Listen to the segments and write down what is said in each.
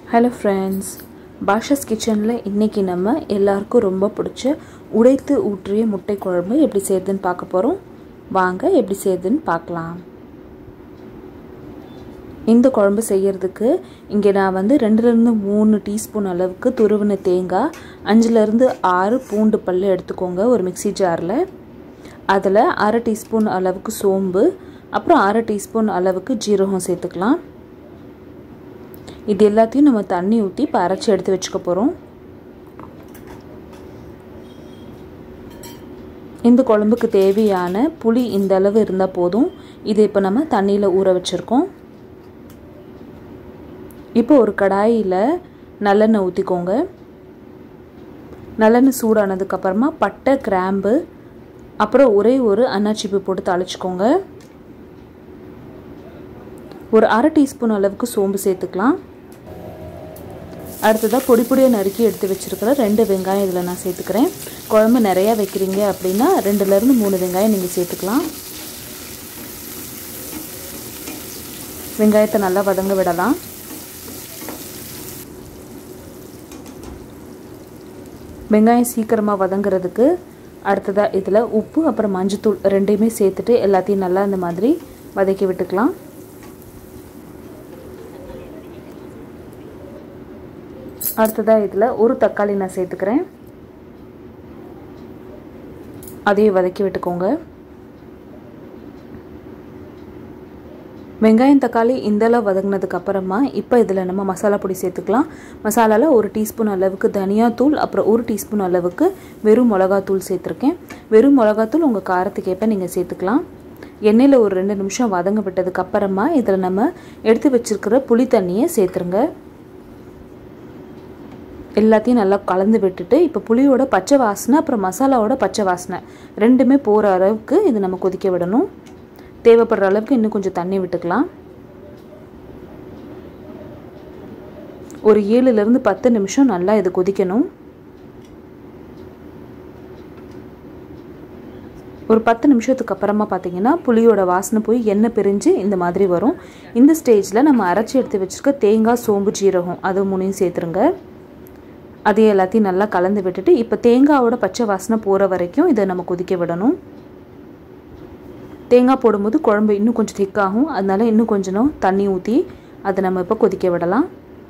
hello friends Basha's கிச்சனில் இன்றைக்கி நம்ம எல்லாருக்கும் ரொம்ப பிடிச்ச உடைத்து ஊற்றிய முட்டை குழம்பு எப்படி செய்யுதுன்னு பார்க்க போகிறோம் வாங்க எப்படி செய்யுதுன்னு பார்க்கலாம் இந்த குழம்பு செய்கிறதுக்கு இங்கே நான் வந்து ரெண்டுலேருந்து மூணு டீஸ்பூன் அளவுக்கு துருவின தேங்காய் அஞ்சுலேருந்து ஆறு பூண்டு பல் எடுத்துக்கோங்க ஒரு மிக்சி ஜாரில் அதில் அரை டீஸ்பூன் அளவுக்கு சோம்பு அப்புறம் அரை டீஸ்பூன் அளவுக்கு ஜீரகம் சேர்த்துக்கலாம் இது எல்லாத்தையும் நம்ம தண்ணி ஊற்றி இப்போ அரைச்சி எடுத்து வச்சுக்க போகிறோம் இந்த குழம்புக்கு தேவையான புளி இந்த அளவு இருந்தால் போதும் இதை இப்போ நம்ம தண்ணியில் ஊற வச்சுருக்கோம் இப்போ ஒரு கடாயில் நல்லெண்ணெய் ஊற்றிக்கோங்க நல்லெண்ணெய் சூடானதுக்கப்புறமா பட்டை கிராம்பு அப்புறம் ஒரே ஒரு அன்னாச்சிப்பு போட்டு தாளிச்சிக்கோங்க ஒரு அரை டீஸ்பூன் அளவுக்கு சோம்பு சேர்த்துக்கலாம் அடுத்ததாக பொடி பொடியாக நறுக்கி எடுத்து வச்சுருக்கிற ரெண்டு வெங்காயம் இதில் நான் சேர்த்துக்கிறேன் குழம்பு நிறையா வைக்கிறீங்க அப்படின்னா ரெண்டுலேருந்து மூணு வெங்காயம் நீங்கள் சேர்த்துக்கலாம் வெங்காயத்தை நல்லா வதங்க விடலாம் வெங்காயம் சீக்கிரமாக வதங்குறதுக்கு அடுத்ததாக இதில் உப்பு அப்புறம் மஞ்சத்தூள் ரெண்டையுமே சேர்த்துட்டு எல்லாத்தையும் நல்லா இந்த மாதிரி வதக்கி விட்டுக்கலாம் அடுத்ததாக இதில் ஒரு தக்காளி நான் சேர்த்துக்கிறேன் அதையும் வதக்கி விட்டுக்கோங்க வெங்காயம் தக்காளி இந்தளவு வதங்கினதுக்கு அப்புறமா இப்போ இதில் நம்ம மசாலா பொடி சேர்த்துக்கலாம் மசாலாவில் ஒரு டீஸ்பூன் அளவுக்கு தனியாத்தூள் அப்புறம் ஒரு டீஸ்பூன் அளவுக்கு வெறும் மிளகாத்தூள் சேர்த்துருக்கேன் வெறும் மிளகாத்தூள் உங்கள் காரத்துக்கு ஏற்ப நீங்கள் சேர்த்துக்கலாம் எண்ணெயில் ஒரு ரெண்டு நிமிஷம் வதங்க விட்டதுக்கு அப்புறமா இதில் நம்ம எடுத்து வச்சுருக்கிற புளி தண்ணியை சேர்த்துருங்க எல்லாத்தையும் நல்லா கலந்து விட்டுட்டு இப்போ புளியோட பச்சை வாசனை அப்புறம் மசாலாவோட பச்சை வாசனை ரெண்டுமே போகிற அளவுக்கு இது நம்ம கொதிக்க விடணும் தேவைப்படுற அளவுக்கு இன்னும் கொஞ்சம் தண்ணி விட்டுக்கலாம் ஒரு ஏழுலேருந்து பத்து நிமிஷம் நல்லா இது கொதிக்கணும் ஒரு பத்து நிமிஷத்துக்கு அப்புறமா பார்த்தீங்கன்னா புளியோட வாசனை போய் எண்ணெய் பிரிஞ்சு இந்த மாதிரி வரும் இந்த ஸ்டேஜில் நம்ம அரைச்சி எடுத்து வச்சுருக்க தேங்காய் சோம்பு ஜீரகம் அது மூணையும் சேர்த்துருங்க அது எல்லாத்தையும் நல்லா கலந்து விட்டுட்டு இப்போ தேங்காவோட பச்சை வாசனை போகிற வரைக்கும் இதை நம்ம கொதிக்க விடணும் தேங்காய் போடும்போது குழம்பு இன்னும் கொஞ்சம் திக்காகும் அதனால இன்னும் கொஞ்சம் தண்ணி ஊற்றி அதை நம்ம இப்போ கொதிக்க விடலாம்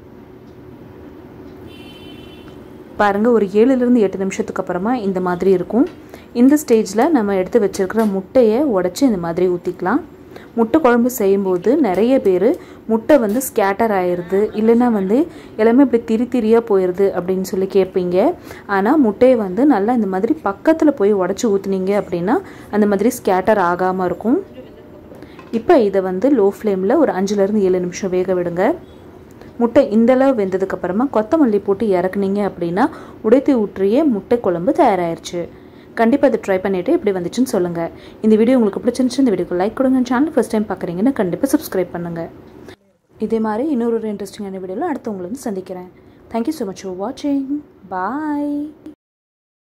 பாருங்கள் ஒரு ஏழுலேருந்து எட்டு நிமிஷத்துக்கு அப்புறமா இந்த மாதிரி இருக்கும் இந்த ஸ்டேஜில் நம்ம எடுத்து வச்சுருக்கிற முட்டையை உடச்சி இந்த மாதிரி ஊற்றிக்கலாம் முட்டை குழம்பு செய்யும்போது நிறைய பேர் முட்டை வந்து ஸ்கேட்டர் ஆயிடுது இல்லைன்னா வந்து எல்லாமே இப்படி திரி திரியாக போயிடுது அப்படின்னு சொல்லி கேட்பீங்க ஆனால் முட்டையை வந்து நல்லா இந்த மாதிரி பக்கத்தில் போய் உடச்சி ஊற்றுனீங்க அப்படின்னா அந்த மாதிரி ஸ்கேட்டர் ஆகாமல் இருக்கும் இப்போ இதை வந்து லோ ஃப்ளேமில் ஒரு அஞ்சுலேருந்து ஏழு நிமிஷம் வேக விடுங்க முட்டை இந்தளவு வெந்ததுக்கப்புறமா கொத்தமல்லி போட்டு இறக்குனீங்க அப்படின்னா உடைத்து ஊற்றிய முட்டை குழம்பு தயாராகிருச்சு கண்டிப்பாக இதை ட்ரை பண்ணிவிட்டு எப்படி வந்துச்சுன்னு சொல்லுங்கள் இந்த வீடியோ உங்களுக்கு பிடிச்சிருந்துச்சு இந்த வீடியோக்கு லைக் கொடுங்க சேனல் ஃபஸ்ட் டைம் பார்க்குறீங்கன்னா கண்டிப்பாக சப்ஸ்கிரைப் பண்ணுங்கள் இதே மாதிரி இன்னொரு இன்ட்ரெஸ்டிங்கான வீடியோவில் அடுத்து உங்களை வந்து சந்திக்கிறேன் தேங்க்யூ ஸோ மச் ஃபார் வாட்சிங் பாய்